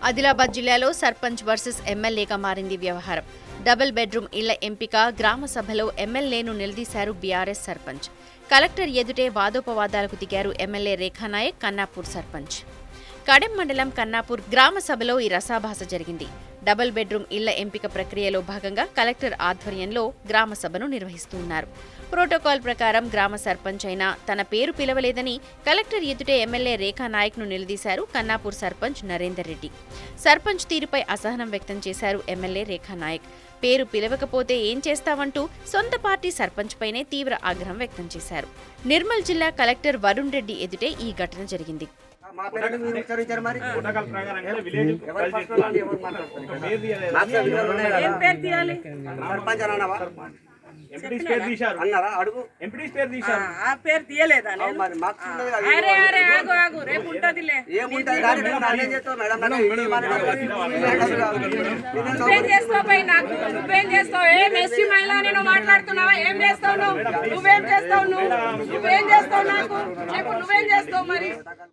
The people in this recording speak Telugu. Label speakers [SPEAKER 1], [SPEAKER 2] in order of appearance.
[SPEAKER 1] ఆదిలాబాద్ జిల్లాలో సర్పంచ్ వర్సెస్ ఎమ్మెల్యేగా మారింది వ్యవహారం డబుల్ బెడ్రూమ్ ఇళ్ల ఎంపిక గ్రామ సభలో ఎమ్మెల్యేను నిలదీశారు బీఆర్ఎస్ సర్పంచ్ కలెక్టర్ ఎదుటే వాదోపవాదాలకు దిగారు ఎమ్మెల్యే రేఖానాయక్ కన్నాపూర్ సర్పంచ్ కడెం మండలం కన్నాపూర్ గ్రామ సభలో ఈ రసాభాస జరిగింది డబుల్ బెడ్రూమ్ ఇళ్ల ఎంపిక ప్రక్రియలో భాగంగా కలెక్టర్ ఆధ్వర్యంలో గ్రామ సభను నిర్వహిస్తున్నారు ప్రోటోకాల్ ప్రకారం గ్రామ సర్పంచ్ అయిన తన పేరు పిలవలేదని కలెక్టర్ ఎదుటే ఎమ్మెల్యే రేఖా నాయక్ను నిలదీశారు కన్నాపూర్ సర్పంచ్ నరేందర్ రెడ్డి సర్పంచ్ తీరుపై అసహనం వ్యక్తం చేశారు ఎమ్మెల్యే రేఖా నాయక్ పేరు పిలవకపోతే ఏం చేస్తావంటూ సొంత పార్టీ సర్పంచ్ పైనే తీవ్ర ఆగ్రహం వ్యక్తం చేశారు నిర్మల్ జిల్లా కలెక్టర్ వరుణ్ రెడ్డి ఎదుటే ఈ ఘటన జరిగింది
[SPEAKER 2] మా పేరు మీరు విచారించారు మరి
[SPEAKER 3] ప్రోటోకాల్ ప్రకారం విలేజ్
[SPEAKER 2] ఎవరు పర్సనల్ వాళ్ళు ఎవరు మాట్లాడతారు
[SPEAKER 3] పేరు తీయలేదు
[SPEAKER 2] నాకు వివరాలు ఉన్నాయి కదా.
[SPEAKER 4] ఏం పేరు తీయాలి
[SPEAKER 2] సర్పంచ్ అని అన్నావా
[SPEAKER 3] ఎంపీటీస్ పేరు తీశారు
[SPEAKER 2] అన్నారా అడుగు
[SPEAKER 3] ఎంపీటీస్ పేరు
[SPEAKER 4] ఆ,
[SPEAKER 3] తీశారు
[SPEAKER 4] ఆ పేరు తీయలేదా
[SPEAKER 2] అవు
[SPEAKER 4] నేను
[SPEAKER 2] మరి మాకు ఉన్నది కదా.
[SPEAKER 4] అరే అరే ఆగు ఆగు రేపు ఉంటదిలే
[SPEAKER 2] ఏముంటుంది కానీ మేము నాన్నేం చేస్తాం మేడం నాకు ఈ మాట కాదు. ఈ మాట కాదు. నేనేం
[SPEAKER 4] నువ్వేం చేస్తావు పోయి నాకు నువ్వేం చేస్తావు ఏం ఎస్సీ మహిళ నేను మాట్లాడుతున్నావా ఏం చేస్తావు నువ్వు నువ్వేం చేస్తావు నువ్వు నువ్వేం చేస్తావు నాకు చెప్పు నువ్వేం చేస్తావు మరి